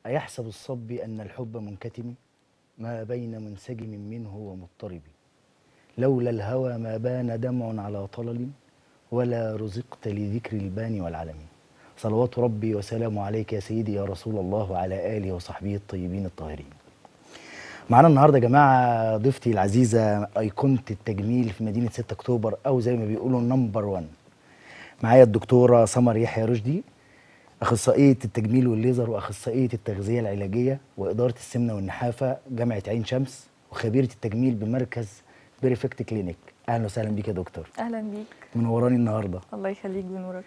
أيحسب الصب أن الحب منكتم ما بين منسجم منه ومضطرب لولا الهوى ما بان دمع على طلل ولا رزقت لذكر البان والعلم صلوات ربي وسلامه عليك يا سيدي يا رسول الله وعلى آله وصحبه الطيبين الطاهرين معانا النهارده يا جماعه ضيفتي العزيزه ايقونه التجميل في مدينه 6 اكتوبر او زي ما بيقولوا نمبر 1 معايا الدكتوره سمر يحيى رشدي اخصائيه التجميل والليزر واخصائيه التغذيه العلاجيه واداره السمنه والنحافه جامعه عين شمس وخبيره التجميل بمركز بيرفكت كلينيك اهلا وسهلا بيك يا دكتور اهلا بيك منوراني النهارده الله يخليك بنورك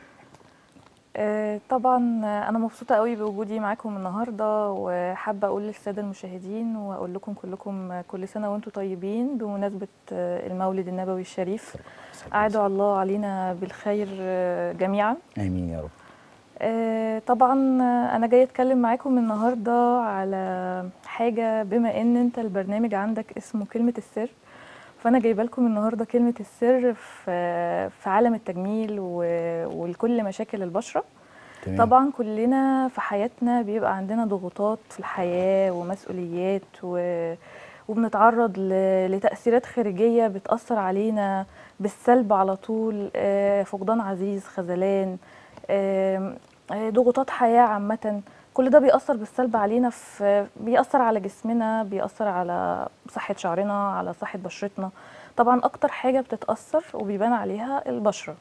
آه، طبعا انا مبسوطه قوي بوجودي معاكم النهارده وحابه اقول للساده المشاهدين واقول لكم كلكم كل سنه وانتم طيبين بمناسبه آه، المولد النبوي الشريف اعدوا الله علينا بالخير آه، جميعا امين يا رب آه، طبعا آه، انا جايه اتكلم معاكم النهارده على حاجه بما ان انت البرنامج عندك اسمه كلمه السر فانا جايبه لكم النهارده كلمه السر في في عالم التجميل و- ولكل مشاكل البشره تمام طبعا كلنا في حياتنا بيبقى عندنا ضغوطات في الحياه ومسؤوليات و وبنتعرض ل- لتأثيرات خارجية بتأثر علينا بالسلب على طول آه، فقدان عزيز خذلان آم، آه، ضغوطات حياة عامة كل ده بيأثر بالسلب علينا في بيأثر على جسمنا بيأثر على صحة شعرنا على صحة بشرتنا طبعا أكتر حاجة بتتأثر وبيبان عليها البشرة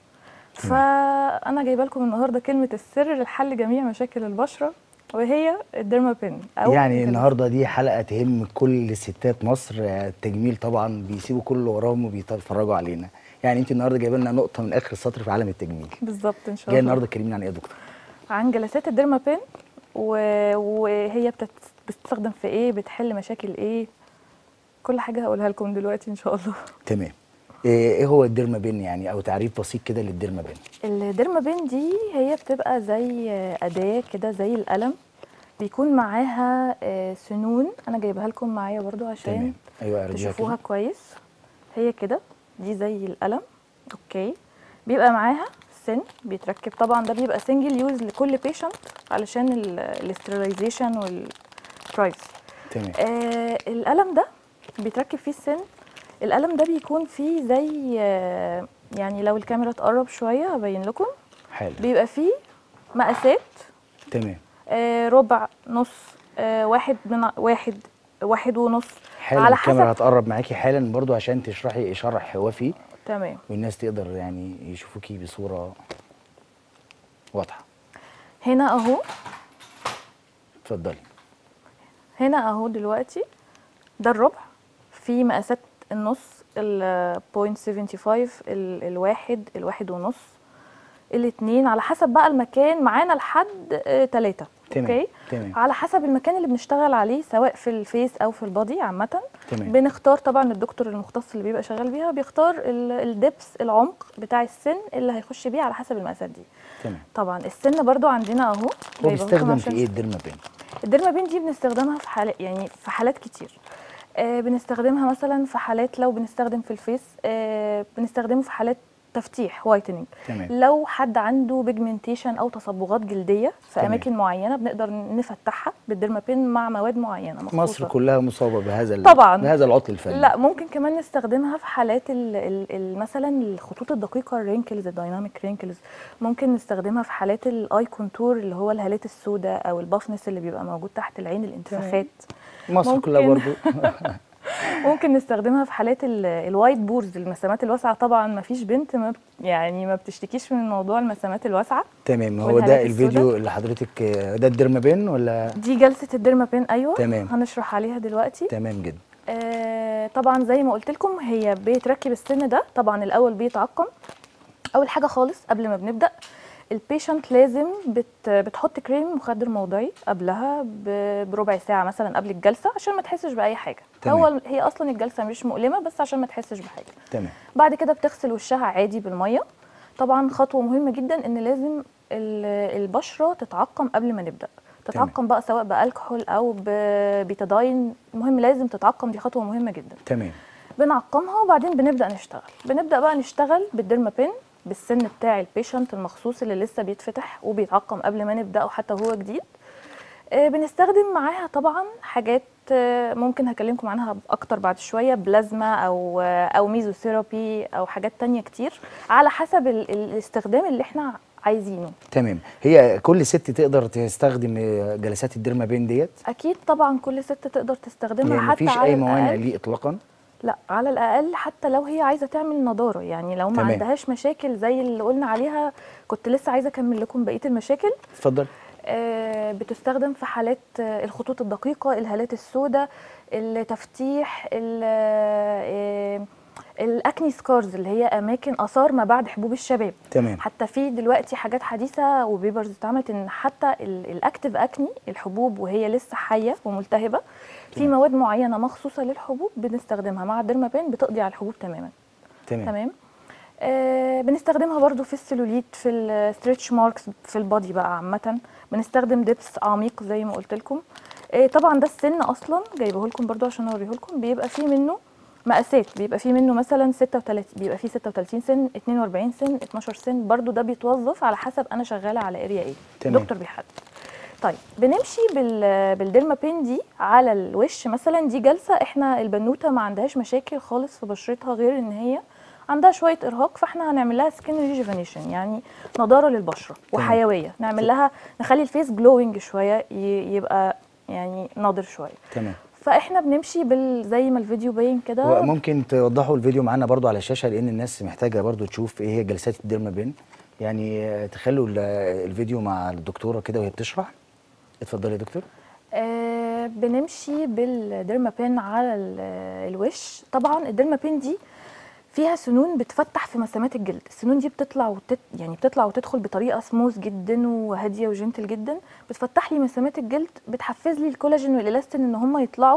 فأنا جايبة لكم النهاردة كلمة السر لحل جميع مشاكل البشرة وهي الديرما بين أو يعني الجلد. النهارده دي حلقه تهم كل ستات مصر آه، التجميل طبعا بيسيبوا كل اللي وراهم وبيتفرجوا علينا يعني انت النهارده جايبه لنا نقطه من اخر السطر في عالم التجميل بالظبط إن شاء جاي الله النهارده تكلمينا عن ايه يا دكتور عن جلسات الديرما بين و... وهي بتت... بتستخدم في ايه بتحل مشاكل ايه كل حاجه هقولها لكم دلوقتي ان شاء الله تمام ايه إيه هو الديرما بين يعني او تعريف بسيط كده للديرما بين الديرما بين دي هي بتبقى زي اداه كده زي القلم بيكون معاها آه، سنون انا جايبها لكم معايا برضو عشان تمام ايوه ارجوها تشوفوها كده كويس هي كده دي زي القلم اوكي بيبقى معاها سن بيتركب طبعا ده بيبقى سنجل يوز لكل بيشنت علشان الاسترلايزيشن والبرايس تمام آه القلم ده بيتركب فيه السن القلم ده بيكون فيه زي آه يعني لو الكاميرا تقرب شويه هبين لكم حلو بيبقى فيه مقاسات تمام آه ربع نص آه واحد من واحد واحد ونص حالا على الكاميرا حسب هتقرب معاكي حالا برضو عشان تشرحي شرح وافي تمام والناس تقدر يعني يشوفوكي بصوره واضحه هنا اهو اتفضلي هنا اهو دلوقتي ده الربع في مقاسات النص ال 0.75 ال- الواحد الواحد ونص الاتنين على حسب بقى المكان معانا لحد آه، تلاتة تمام اوكي تمام على حسب المكان اللي بنشتغل عليه سواء في الفيس او في البادي عامة تمام بنختار طبعا الدكتور المختص اللي بيبقى شغال بيها بيختار ال- الدبس العمق بتاع السن اللي هيخش بيه على حسب المقاسات دي تمام طبعا السن برضو عندنا اهو هو جايبه لكم بيستخدم في عشان ايه الديرما بين الديرما بين دي بنستخدمها في حالات يعني في حالات كتير آه بنستخدمها مثلا في حالات لو بنستخدم في الفيس آه بنستخدمه في حالات تفتيح وايتنينج تمام لو حد عنده بيجمنتيشن او تصبغات جلديه في تمام. اماكن معينه بنقدر نفتحها بالديرما بين مع مواد معينه مصر مخصوصة. كلها مصابه بهذا ال- طبعاً. بهذا العطل الفني لا ممكن كمان نستخدمها في حالات ال ال ال مثلا الخطوط الدقيقه الرينكلز الدايناميك رينكلز ممكن نستخدمها في حالات الاي كونتور اللي هو الهالات السوداء او البافنس اللي بيبقى موجود تحت العين الانتفاخات مصر كلها ممكن. برضو ممكن نستخدمها في حالات ال- الوايت بورز المسامات الواسعه طبعا ما فيش بنت ما بت- يعني ما بتشتكيش من موضوع المسامات الواسعه تمام هو والهالات ده السوداء. الفيديو اللي حضرتك ده الديرما بين ولا دي جلسه الديرما بين ايوه تمام. هنشرح عليها دلوقتي تمام جدا آه طبعا زي ما قلت لكم هي بيتركب السن ده طبعا الاول بيتعقم اول حاجه خالص قبل ما بنبدا البيشنت لازم بت بتحط كريم مخدر موضعي قبلها ب- بربع ساعه مثلا قبل الجلسه عشان ما تحسش باي حاجه تمام. هو هي اصلا الجلسه مش مؤلمه بس عشان ما تحسش بحاجه تمام بعد كده بتغسل وشها عادي بالميه طبعا خطوه مهمه جدا ان لازم ال- البشره تتعقم قبل ما نبدا تتعقم بقى سواء بالكحول او ببيتاداين المهم لازم تتعقم دي خطوه مهمه جدا تمام بنعقمها وبعدين بنبدا نشتغل بنبدا بقى نشتغل بالديرما بين بالسن بتاع البيشنت المخصوص اللي لسه بيتفتح وبيتعقم قبل ما نبداه حتى وهو جديد آه، بنستخدم معاها طبعا حاجات آه، ممكن هكلمكم عنها اكتر بعد شويه بلازما او آه، او ميزوثيرابي او حاجات تانية كتير على حسب ال- ال- الاستخدام اللي احنا عايزينه تمام هي كل ست تقدر تستخدم آه، جلسات الديرمابين ديت اكيد طبعا كل ست تقدر تستخدمها يعني حتى مفيش على اي موانع الأقل ليه اطلاقا لا على الاقل حتى لو هي عايزه تعمل نضاره يعني لو ما تمام. عندهاش مشاكل زي اللي قلنا عليها كنت لسه عايزه اكمل لكم بقيه المشاكل اتفضل آه، بتستخدم في حالات آه، الخطوط الدقيقة الهالات السوداء التفتيح ال- آه، الأكني سكارز اللي هي أماكن آثار ما بعد حبوب الشباب تمام حتى في دلوقتي حاجات حديثة وبيبرز اتعملت إن حتى ال- الأكتيف أكني الحبوب وهي لسه حية وملتهبة في تمام. مواد معينة مخصوصة للحبوب بنستخدمها مع الديرمابين بتقضي على الحبوب تماما تمام تمام آه بنستخدمها برضو في السيلوليت في الستريتش ماركس في البادي بقى عامة بنستخدم دبس عميق زي ما قلت لكم آه طبعا ده السن اصلا جايبه لكم برضو عشان اوريه لكم بيبقى فيه منه مقاسات بيبقى فيه منه مثلا 36 بيبقى فيه 36 سن 42 سن 12 سن برضو ده بيتوظف على حسب انا شغاله على اريا ايه تمام. الدكتور بيحدد طيب بنمشي بال بالديرما بين دي على الوش مثلا دي جلسه احنا البنوته ما عندهاش مشاكل خالص في بشرتها غير ان هي عندها شويه ارهاق فاحنا هنعمل لها سكين ريجيفينيشن يعني نضاره للبشره تمام. وحيويه نعمل لها نخلي الفيس جلوينج شويه ي- يبقى يعني ناضر شويه تمام فاحنا بنمشي بال زي ما الفيديو باين كده وممكن توضحوا الفيديو معانا برضو على الشاشه لان الناس محتاجه برضو تشوف ايه هي جلسات الديرمابين يعني آه، تخلوا ال- الفيديو مع الدكتوره كده وهي بتشرح اتفضلي يا دكتور آه بنمشي بالديرمابين على ال- الوش طبعا الديرمابين دي فيها سنون بتفتح في مسامات الجلد السنون دي بتطلع وتت يعني بتطلع وتدخل بطريقه سموث جدا وهاديه وجنتل جدا بتفتح لي مسامات الجلد بتحفز لي الكولاجين والالاستين ان هم يطلعوا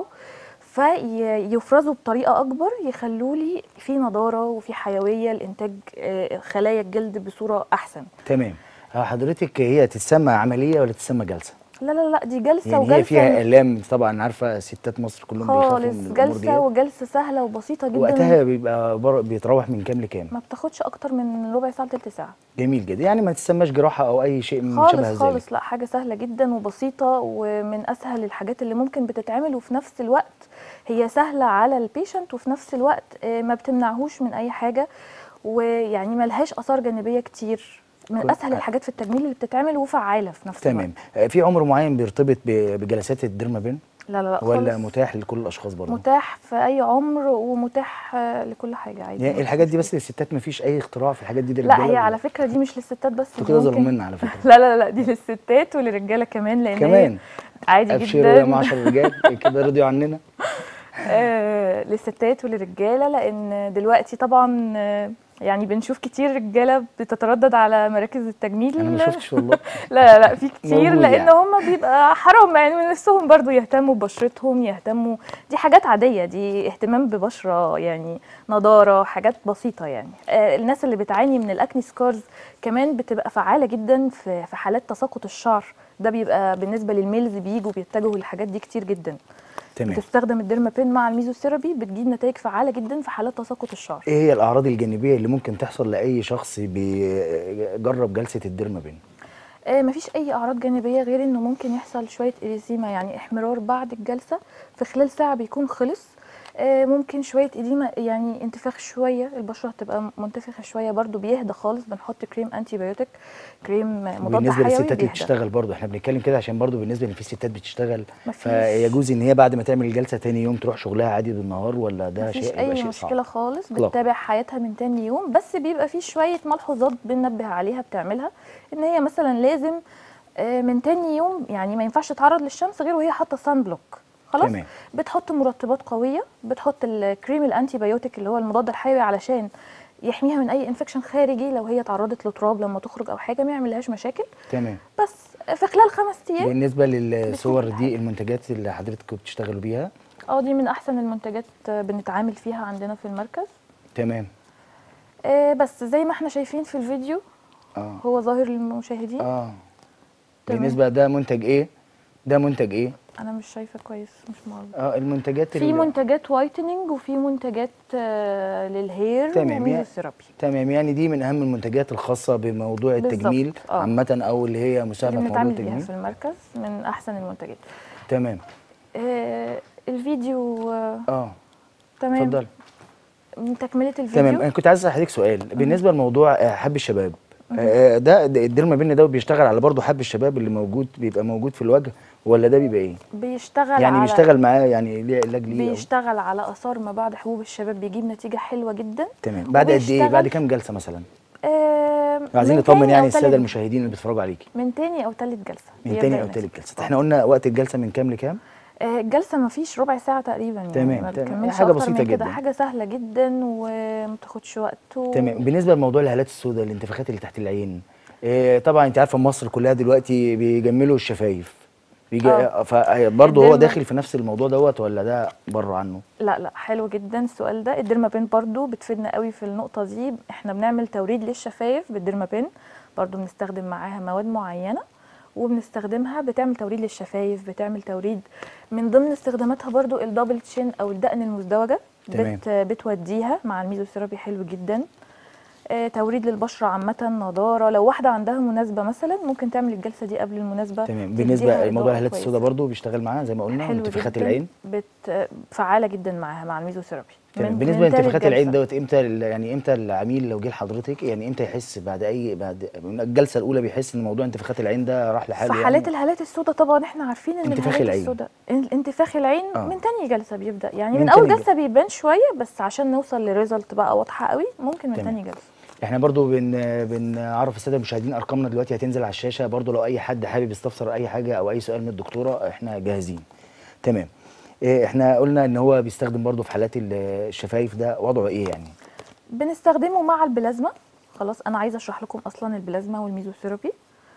فيفرزوا بطريقه اكبر يخلوا لي في نضاره وفي حيويه لانتاج آه، خلايا الجلد بصوره احسن تمام آه، حضرتك هي تتسمى عمليه ولا تتسمى جلسه لا لا لا دي جلسه يعني وجلسه هي فيها الام طبعا عارفه ستات مصر كلهم بيخافوا خالص من الامور جلسه ديت وجلسه سهله وبسيطه جدا وقتها بيبقى بر... بيتراوح من كام لكام ما بتاخدش اكتر من ربع ساعه لتلت ساعه جميل جدا يعني ما تسماش جراحه او اي شيء من شبه خالص ذلك خالص لا حاجه سهله جدا وبسيطه ومن اسهل الحاجات اللي ممكن بتتعمل وفي نفس الوقت هي سهله على البيشنت وفي نفس الوقت آه، ما بتمنعهوش من اي حاجه ويعني ملهاش اثار جانبيه كتير من كويس. اسهل الحاجات في التجميل اللي بتتعمل وفعاله في نفس تمام الوقت آه، في عمر معين بيرتبط ب... بجلسات الديرمابين لا لا لا ولا خالص. متاح لكل الاشخاص برضه متاح في اي عمر ومتاح آه، لكل حاجه عادي يعني الحاجات دي بس للستات ما فيش اي اختراع في الحاجات دي لا للرجالة هي ولا؟ على فكره دي مش للستات بس انتوا دي كده ممكن- ظالمينا على فكره لا لا لا دي للستات وللرجاله كمان لان هي كمان عادي ابشروا يا جدا معشر الرجال كده رضيوا عننا آه للستات وللرجاله لان دلوقتي طبعا آه، يعني بنشوف كتير رجاله بتتردد على مراكز التجميل انا ما شفتش والله لا لا لا في كتير موجود لان يعني. هم بيبقى حرام يعني من نفسهم برضو يهتموا ببشرتهم يهتموا دي حاجات عاديه دي اهتمام ببشره يعني نضاره حاجات بسيطه يعني آه الناس اللي بتعاني من الاكني سكارز كمان بتبقى فعاله جدا في في حالات تساقط الشعر ده بيبقى بالنسبه للميلز بيجوا بيتجهوا للحاجات دي كتير جدا تمام بتستخدم الديرمابين مع الميزوثيرابي بتجيب نتائج فعاله جدا في حالات تساقط الشعر ايه هي الاعراض الجانبيه اللي ممكن تحصل لاي شخص بيجرب جلسه الديرمابين آه مفيش اي اعراض جانبيه غير انه ممكن يحصل شويه اريسيما يعني احمرار بعد الجلسه في خلال ساعه بيكون خلص آه ممكن شويه اديمه يعني انتفاخ شويه البشره هتبقى منتفخه شويه برضو بيهدى خالص بنحط كريم انتي بايوتيك كريم مضاد بالنسبه حيوي للستات اللي بيهدى بتشتغل برضه احنا بنتكلم كده عشان برضه بالنسبه ان في ستات بتشتغل مفيش. فيجوز ان هي بعد ما تعمل الجلسه تاني يوم تروح شغلها عادي بالنهار ولا ده مفيش شيء يبقى اي شيء مشكله صعب خالص إطلاقاً. بتتابع حياتها من تاني يوم بس بيبقى في شويه ملحوظات بننبه عليها بتعملها ان هي مثلا لازم آه، من تاني يوم يعني ما ينفعش تتعرض للشمس غير وهي حاطه سان بلوك خلاص تمام. بتحط مرطبات قويه بتحط الكريم الانتي بايوتيك اللي هو المضاد الحيوي علشان يحميها من اي انفكشن خارجي لو هي تعرضت لتراب لما تخرج او حاجه ما يعملهاش مشاكل تمام بس في خلال خمس ايام بالنسبه للصور بتكون دي المنتجات اللي حضرتك بتشتغلوا بيها اه دي من احسن المنتجات آه، بنتعامل فيها عندنا في المركز تمام آه، بس زي ما احنا شايفين في الفيديو اه هو ظاهر للمشاهدين اه تمام. بالنسبه ده منتج ايه ده منتج ايه انا مش شايفه كويس مش معروف اه المنتجات في ال- منتجات وايتنينج وفي منتجات آه، للهير تمام، وميزو يعني- ثيرابي تمام يعني دي من اهم المنتجات الخاصه بموضوع بالظبط، التجميل آه. عامه او اللي هي اللي مساهمه في موضوع بنتعامل بيها التجميل في المركز من احسن المنتجات تمام آه، الفيديو آه، اه تمام اتفضل من تكمله الفيديو تمام انا كنت عايز اسال حضرتك سؤال بالنسبه لموضوع آه، حب الشباب آه، ده ده الديرما بين ده بيشتغل على برضه حب الشباب اللي موجود بيبقى موجود في الوجه ولا ده بيبقى ايه بيشتغل يعني على بيشتغل معاه يعني ليه علاج ليه أو- بيشتغل على اثار ما بعد حبوب الشباب بيجيب نتيجه حلوه جدا تمام بعد قد ايه وبيشتغل- بعد كام جلسه مثلا آه، عايزين من نطمن تاني يعني أو الساده تالت- المشاهدين اللي بيتفرجوا عليكي من تاني او تالت جلسه من بيبدأ تاني او الناس. تالت جلسه احنا قلنا وقت الجلسه من كام لكام آه، الجلسه ما فيش ربع ساعه تقريبا يعني تمام، ما تمام. بتكملش حاجة أكتر بسيطة من كده. جدا. حاجه سهله جدا وما تاخدش وقت و... تمام بالنسبه لموضوع الهالات السوداء الانتفاخات اللي تحت العين إيه طبعا انت عارفه مصر كلها دلوقتي بيجملوا الشفايف بيجي آه. فبرضه هو الديرما- داخل في نفس الموضوع دوت ولا ده بره عنه لا لا حلو جدا السؤال ده الديرما بين برضو بتفيدنا قوي في النقطه دي احنا بنعمل توريد للشفايف بالديرما بين برضو بنستخدم معاها مواد معينه وبنستخدمها بتعمل توريد للشفايف بتعمل توريد من ضمن استخداماتها برضو الدبل تشين او الدقن المزدوجه تمام. بت بتوديها مع الميزوثيرابي حلو جدا آه، توريد للبشره عامه نضاره لو واحده عندها مناسبه مثلا ممكن تعمل الجلسه دي قبل المناسبه تمام تديها بالنسبه لموضوع إضاءة الهالات كويسة. السوداء برضه بيشتغل معاها زي ما قلنا حلو انتفاخات جدا العين بت فعاله جدا معاها مع الميزوثيرابي تمام من- بالنسبه من تالت لانتفاخات العين جلسة. دوت امتى ال- يعني امتى العميل لو جه لحضرتك يعني امتى يحس بعد اي بعد من الجلسه الاولى بيحس ان موضوع انتفاخات العين ده راح لحاله في يعني حالات الهالات السوداء طبعا احنا عارفين ان انتفاخ الهالات العين. السوداء ان- انتفاخ العين آه. من تاني جلسه بيبدا يعني من من, اول تاني جلسه بيبان شويه بس عشان نوصل لريزلت بقى واضحه قوي ممكن من تمام. تاني جلسه احنا برضو بن بنعرف الساده المشاهدين ارقامنا دلوقتي هتنزل على الشاشه برضو لو اي حد حابب يستفسر اي حاجه او اي سؤال من الدكتوره احنا جاهزين تمام إيه، احنا قلنا ان هو بيستخدم برضو في حالات ال- الشفايف ده وضعه ايه يعني بنستخدمه مع البلازما خلاص انا عايزه اشرح لكم اصلا البلازما والميزوثيرابي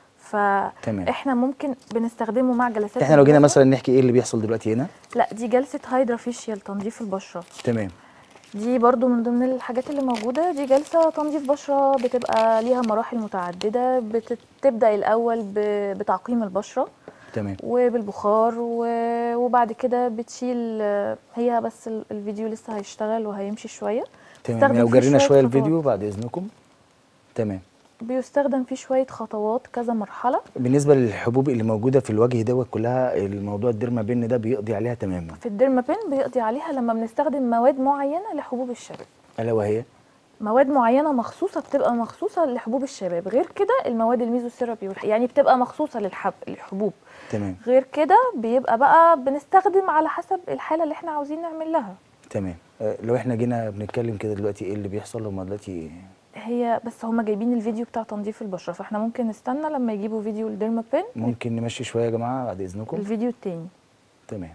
تمام. فاحنا ممكن بنستخدمه مع جلسات احنا لو جينا البلازما. مثلا نحكي ايه اللي بيحصل دلوقتي هنا لا دي جلسه هيدرافيشيال تنظيف البشره تمام دي برضو من ضمن الحاجات اللي موجودة دي جلسة تنظيف بشرة بتبقى ليها مراحل متعددة بتبدأ الأول ب- بتعقيم البشرة تمام وبالبخار و- وبعد كده بتشيل هي بس ال- الفيديو لسه هيشتغل وهيمشي شوية تمام تستخدم لو فيه جرينا شوية شويه خطوات. الفيديو بعد اذنكم تمام بيستخدم فيه شوية خطوات كذا مرحلة بالنسبه للحبوب اللي موجوده في الوجه دوت كلها الموضوع الديرما بين ده بيقضي عليها تماما في الديرمابين بيقضي عليها لما بنستخدم مواد معينة لحبوب الشباب الا وهي مواد معينه مخصوصه بتبقى مخصوصه لحبوب الشباب غير كده المواد الميزوثيرابي والح- يعني بتبقى مخصوصه للحب للحبوب تمام غير كده بيبقى بقى بنستخدم على حسب الحاله اللي احنا عاوزين نعمل لها تمام آه، لو احنا جينا بنتكلم كده دلوقتي ايه اللي بيحصل هما دلوقتي هي بس هما جايبين الفيديو بتاع تنظيف البشره فاحنا ممكن نستنى لما يجيبوا فيديو الديرما بين ممكن نمشي شويه يا جماعه بعد اذنكم الفيديو التاني تمام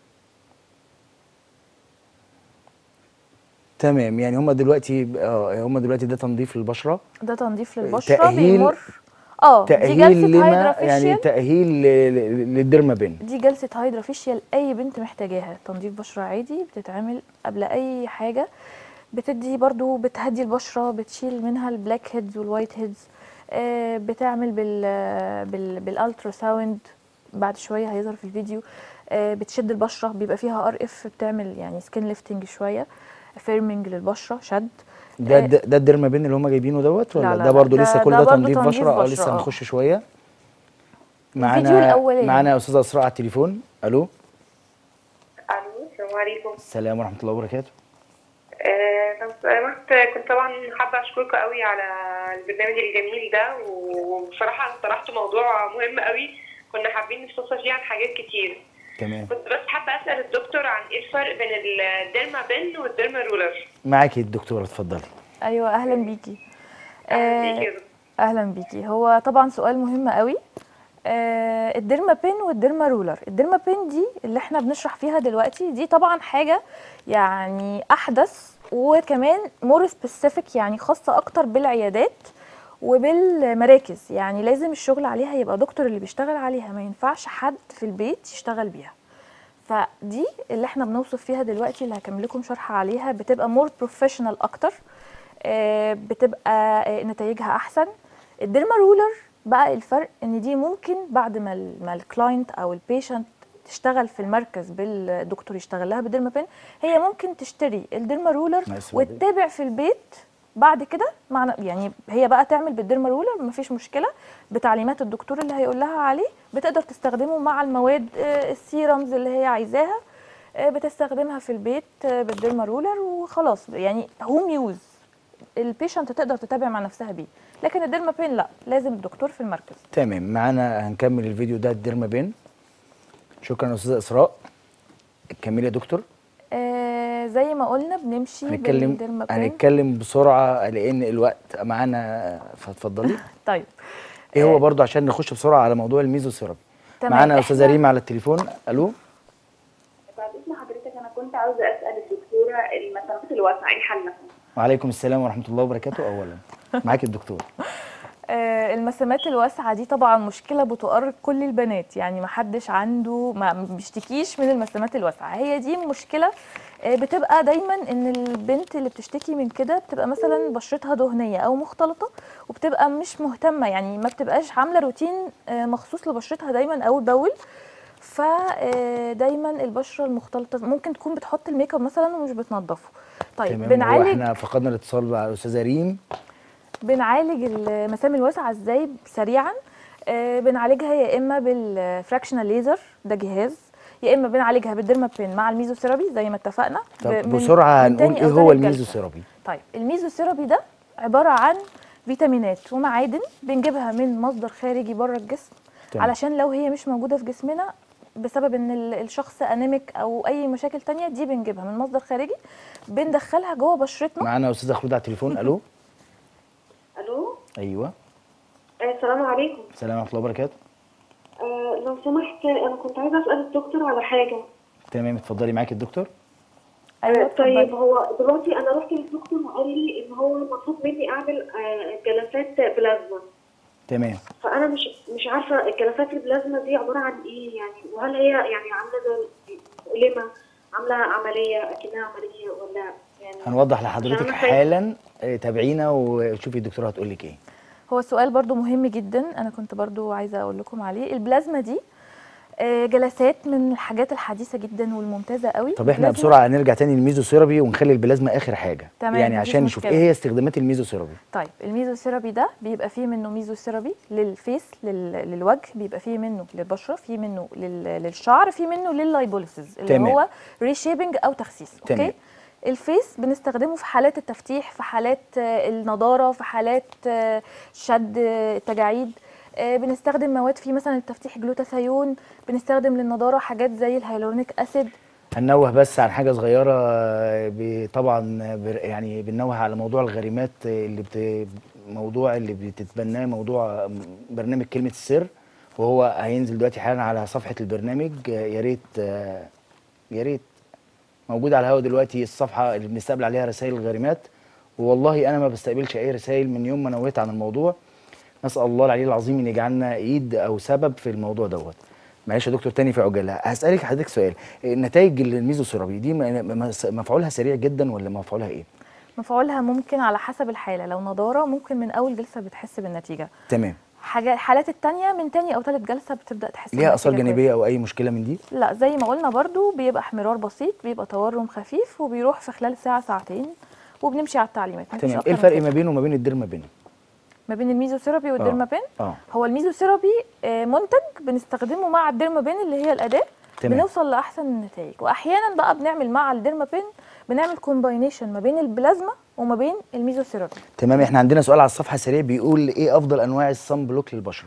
تمام يعني هم دلوقتي اه هم دلوقتي ده تنظيف للبشره ده تنظيف للبشره تأهيل- بيمر اه دي تاهيل جلسه لما يعني هيدرافيشيال تاهيل ل- ل- للديرمابين دي جلسة هيدرافيشيال أي بنت محتاجاها تنظيف بشرة عادي بتتعمل قبل أي حاجة بتدي برضو بتهدي البشرة بتشيل منها البلاك هيدز والوايت هيدز آه، بتعمل بال بال بالالترا ساوند بعد شوية هيظهر في الفيديو آه، بتشد البشرة بيبقى فيها ار اف بتعمل يعني سكين ليفتنج شوية فيرمنج للبشرة شد ده آه، ده, ده الديرمابين اللي هم جايبينه دوت ولا لا، لا، ده برضو ده- لسه كل ده ده برضو تنظيف تنظيف بشره اه بشرة، لسه آه. هنخش شويه الفيديو الأولاني. معانا استاذه اسراء على التليفون الو الو السلام عليكم السلام ورحمه الله وبركاته آه، لو سمحت كنت طبعا حابه اشكركم قوي على البرنامج الجميل ده وبصراحه اقترحتوا موضوع مهم قوي كنا حابين نستفسر فيه عن حاجات كتير تمام كنت بس حابه اسال الدكتور عن ايه الفرق بين الديرما بن والديرما رولر معاكي الدكتوره اتفضلي ايوه اهلا بيكي أهلاً آه، بيكي يا دكتور. اهلا بيكي هو طبعا سؤال مهم قوي آه الديرما بين والديرما رولر الديرما بين دي اللي احنا بنشرح فيها دلوقتي دي طبعا حاجه يعني احدث وكمان مور سبيسيفيك يعني خاصه اكتر بالعيادات وبالمراكز يعني لازم الشغل عليها يبقى دكتور اللي بيشتغل عليها ما ينفعش حد في البيت يشتغل بيها فدي اللي احنا بنوصف فيها دلوقتي اللي هكمل لكم شرح عليها بتبقى مور بروفيشنال اكتر آه، بتبقى آه، نتائجها احسن الديرما رولر بقى الفرق ان دي ممكن بعد ما ال- ما الكلاينت او البيشنت تشتغل في المركز بالدكتور يشتغل لها بالديرمابين هي ممكن تشتري الديرما رولر نايس ودي. وتتابع في البيت بعد كده مع يعني هي بقى تعمل بالديرما رولر مفيش مشكله بتعليمات الدكتور اللي هيقول لها عليه بتقدر تستخدمه مع المواد آه، السيرمز اللي هي عايزاها آه، بتستخدمها في البيت آه، بالديرما رولر وخلاص يعني هوم يوز البيشنت تقدر تتابع مع نفسها بيه لكن الديرمابين لا لازم الدكتور في المركز تمام معانا هنكمل الفيديو ده الديرما بين شكرا يا استاذه اسراء كملي يا دكتور آه زي ما قلنا بنمشي هنتكلم بالديرمابين هنتكلم بسرعه لان الوقت معانا فاتفضلي طيب ايه هو برضو عشان نخش بسرعه على موضوع الميزوثيرابي تمام، معانا يا استاذه إحنا- ريم على التليفون الو بعد اذن حضرتك انا كنت عاوزه اسال الدكتوره المسافات الواسعه ايه حلها؟ وعليكم السلام ورحمه الله وبركاته اولا معاك الدكتور آه، المسامات الواسعة دي طبعا مشكلة بتؤرق كل البنات يعني ما حدش عنده ما ما بيشتكيش من المسامات الواسعة هي دي مشكلة آه، بتبقى دايما ان البنت اللي بتشتكي من كده بتبقى مثلا بشرتها دهنية او مختلطة وبتبقى مش مهتمة يعني ما بتبقاش عاملة روتين آه، مخصوص لبشرتها دايما اول باول فدايما البشرة المختلطة ممكن تكون بتحط الميك اب مثلا ومش بتنضفه طيب تمام بنعالج واحنا فقدنا الاتصال مع الاستاذه ريم بنعالج المسام الواسعه ازاي سريعا آه بنعالجها يا اما بالفراكشنال ليزر ده جهاز يا اما بنعالجها بالديرمابين مع الميزوثيرابي زي ما اتفقنا طب ب- من- بسرعه من تاني هنقول أو ايه هو تالت جلسة. الميزوثيرابي طيب الميزوثيرابي ده عباره عن فيتامينات ومعادن بنجيبها من مصدر خارجي بره الجسم تمام. علشان لو هي مش موجوده في جسمنا بسبب ان ال- الشخص انيميك او اي مشاكل تانية دي بنجيبها من مصدر خارجي بندخلها جوه بشرتنا معانا استاذه خلود على التليفون الو الو ايوه آه، السلام عليكم السلام ورحمه الله وبركاته آه لو سمحت انا كنت عايزه اسال الدكتور على حاجه تمام اتفضلي معاكي الدكتور ايوه آه طيب اتفضلي. هو دلوقتي انا رحت للدكتور وقال لي ان هو مطلوب مني اعمل آه جلسات بلازما تمام فانا مش مش عارفه الجلسات البلازما دي عباره عن ايه يعني وهل هي يعني عامله زي مؤلمه عامله عمليه اكنها عمليه ولا يعني هنوضح عشان لحضرتك أنا خايفة. حالا آه، تابعينا وشوفي الدكتوره هتقول لك ايه هو السؤال برضو مهم جدا انا كنت برضو عايزه اقول لكم عليه البلازما دي آه، جلسات من الحاجات الحديثه جدا والممتازه قوي طب احنا البلازما- بسرعه هنرجع تاني للميزوثيرابي ونخلي البلازما اخر حاجه تمام، يعني مفيش عشان نشوف مشكلة. ايه هي استخدامات الميزوثيرابي طيب الميزوثيرابي ده بيبقى فيه منه ميزوثيرابي للفيس لل... للوجه بيبقى فيه منه للبشره فيه منه لل... للشعر فيه منه لللايبوليسيس اللي تمام. هو ريشيبنج او تخسيس تمام. اوكي الفيس بنستخدمه في حالات التفتيح في حالات آه، النضاره في حالات آه، شد آه، التجاعيد آه، بنستخدم مواد فيه مثلا التفتيح جلوتاثيون بنستخدم للنضاره حاجات زي الهيالورونيك اسيد هننوه بس عن حاجه صغيره آه، ب- طبعا بر- يعني بننوه على موضوع الغريمات آه، اللي بت... موضوع اللي بتتبناه موضوع آه، برنامج كلمه السر وهو هينزل دلوقتي حالا على صفحه البرنامج آه، يا ريت آه، يا ريت موجود على الهواء دلوقتي الصفحه اللي بنستقبل عليها رسائل الغريمات والله انا ما بستقبلش اي رسائل من يوم ما نويت عن الموضوع نسال الله العلي العظيم ان يجعلنا ايد او سبب في الموضوع دوت معلش يا دكتور تاني في عجاله هسالك حضرتك سؤال نتائج الميزوثيرابي دي م- م- مفعولها سريع جدا ولا مفعولها ايه مفعولها ممكن على حسب الحاله لو نضاره ممكن من اول جلسه بتحس بالنتيجه تمام حاجة الحالات التانية من تاني أو تالت جلسة بتبدأ تحس ليها اثار بالنتيجة جانبيه او اي مشكله من دي كويس. لا زي ما قلنا برضو بيبقى احمرار بسيط بيبقى تورم خفيف وبيروح في خلال ساعة ساعتين وبنمشي على التعليمات مفيش تمام أكتر ايه من الفرق كده. ما بينه وما بين الديرمابين ما بين الميزوثيرابي والديرمابين اه هو الميزوثيرابي آه، منتج بنستخدمه مع الديرمابين اللي هي الأداة تمام. بنوصل لأحسن النتائج وأحيانا بقى بنعمل مع الديرمابين بنعمل كومباينيشن ما بين البلازما وما بين الميزوثيرابي تمام احنا عندنا سؤال على الصفحه سريع بيقول ايه افضل انواع الصن بلوك للبشره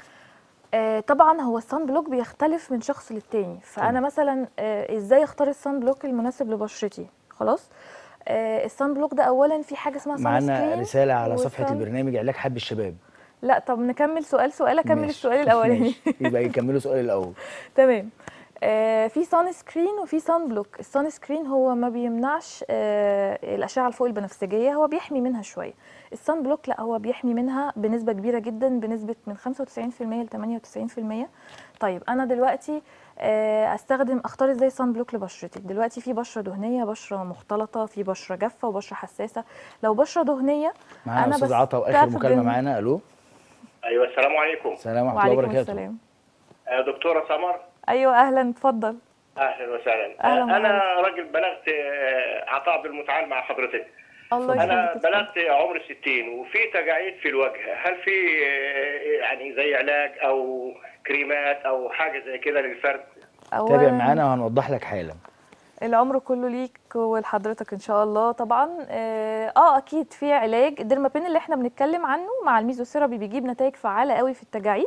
آه، طبعا هو الصن بلوك بيختلف من شخص للتاني فانا تمام. مثلا آه، ازاي اختار الصن بلوك المناسب لبشرتي خلاص آه، الصن بلوك ده اولا في حاجه اسمها معانا سكرين رساله على صفحه وصن- البرنامج علاج حب الشباب لا طب نكمل سؤال سؤال اكمل ماشي. السؤال الاولاني ماشي. يبقى يكملوا السؤال الاول تمام آه في سان سكرين وفي سان بلوك السان سكرين هو ما بيمنعش آه الاشعه الفوق البنفسجيه هو بيحمي منها شويه السان بلوك لا هو بيحمي منها بنسبه كبيره جدا بنسبه من 95% ل 98% طيب انا دلوقتي آه استخدم اختار ازاي سان بلوك لبشرتي دلوقتي في بشره دهنيه بشره مختلطه في بشره جافه وبشره حساسه لو بشره دهنيه معانا أنا استاذ عطا واخر بستخدم- مكالمه معانا الو ايوه السلام عليكم السلام ورحمه الله وعليكم وبركاته السلام آه، دكتوره سمر ايوه اهلا اتفضل اهلا وسهلا أهلا انا وسهلا. راجل بلغت آه، عطاء بالمتعال مع حضرتك الله انا يخليك اتفضل. بلغت عمر 60 وفي تجاعيد في الوجه هل في آه، يعني زي علاج او كريمات او حاجه زي كده للفرد تابع أولاً معانا وهنوضح لك حالا العمر كله ليك ولحضرتك ان شاء الله طبعا اه آه، اكيد في علاج الديرمابين اللي احنا بنتكلم عنه مع الميزوثيرابي بيجيب نتائج فعاله قوي في التجاعيد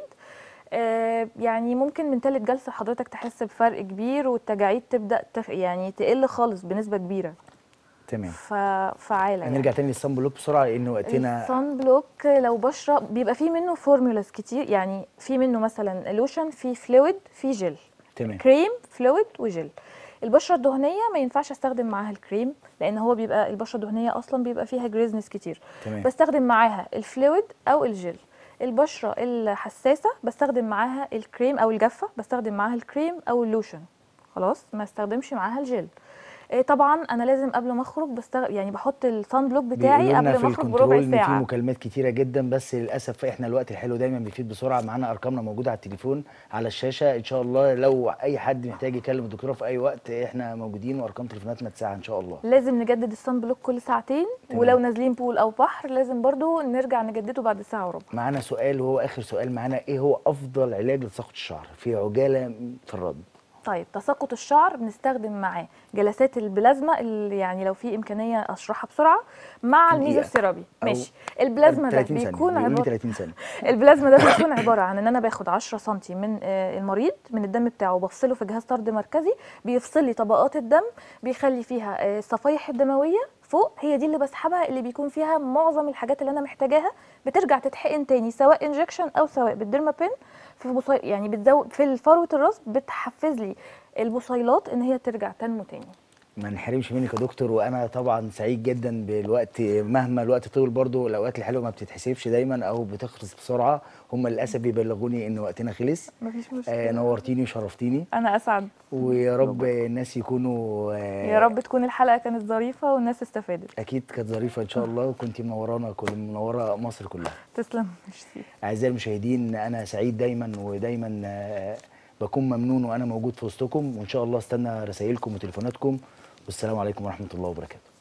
آه يعني ممكن من ثالث جلسه حضرتك تحس بفرق كبير والتجاعيد تبدا تخ يعني تقل خالص بنسبه كبيره تمام ففعاله هنرجع تاني للصن بلوك بسرعه لان وقتنا الصن بلوك لو بشره بيبقى فيه منه فورمولاز كتير يعني في منه مثلا لوشن في فلويد في جل تمام كريم فلويد وجل البشره الدهنيه ما ينفعش استخدم معاها الكريم لان هو بيبقى البشره الدهنيه اصلا بيبقى فيها جريزنس كتير تمام بستخدم معاها الفلويد او الجل البشره الحساسه بستخدم معاها الكريم او الجافه بستخدم معاها الكريم او اللوشن خلاص ما استخدمش معاها الجل إيه طبعا انا لازم قبل ما اخرج بستغ... يعني بحط الصن بلوك بتاعي بيقولوا لنا قبل في ما اخرج الكنترول بربع ان في ساعه مكالمات كتيره جدا بس للاسف احنا الوقت الحلو دايما بيفيد بسرعه معانا ارقامنا موجوده على التليفون على الشاشه ان شاء الله لو اي حد محتاج يكلم الدكتوره في اي وقت احنا موجودين وارقام تليفوناتنا تساعة ان شاء الله لازم نجدد الصن بلوك كل ساعتين تمام. ولو نازلين بول او بحر لازم برضو نرجع نجدده بعد ساعه وربع معانا سؤال وهو اخر سؤال معانا ايه هو افضل علاج لتساقط الشعر في عجاله في الرد طيب تساقط الشعر بنستخدم معاه جلسات البلازما اللي يعني لو في امكانيه اشرحها بسرعه مع في دقيقة الميزوثيرابي أو ماشي البلازما ده 30 ثانية. بيكون بيقولوا لي عباره 30 ثانيه البلازما ده بيكون عباره عن ان انا باخد 10 سم من آه، المريض من الدم بتاعه وبفصله في جهاز طرد مركزي بيفصل لي طبقات الدم بيخلي فيها آه، الصفائح الدمويه فوق هي دي اللي بسحبها اللي بيكون فيها معظم الحاجات اللي انا محتاجاها بترجع تتحقن تاني سواء انجكشن او سواء بالديرمابين في بصي... يعني بتزود في فروه الراس بتحفز لي البصيلات ان هي ترجع تنمو تاني ما نحرمش منك يا دكتور وانا طبعا سعيد جدا بالوقت مهما الوقت طول برضو الاوقات الحلوه ما بتتحسبش دايما او بتخلص بسرعه هم للاسف بيبلغوني ان وقتنا خلص مفيش آه مشكله نورتيني وشرفتيني انا اسعد ويا رب الناس يكونوا آه يا رب تكون الحلقه كانت ظريفه والناس استفادت اكيد كانت ظريفه ان شاء الله وكنت منورانا كل منوره مصر كلها تسلم ميرسي اعزائي المشاهدين انا سعيد دايما ودايما آه، بكون ممنون وانا موجود في وسطكم وان شاء الله استنى رسائلكم وتليفوناتكم والسلام عليكم ورحمه الله وبركاته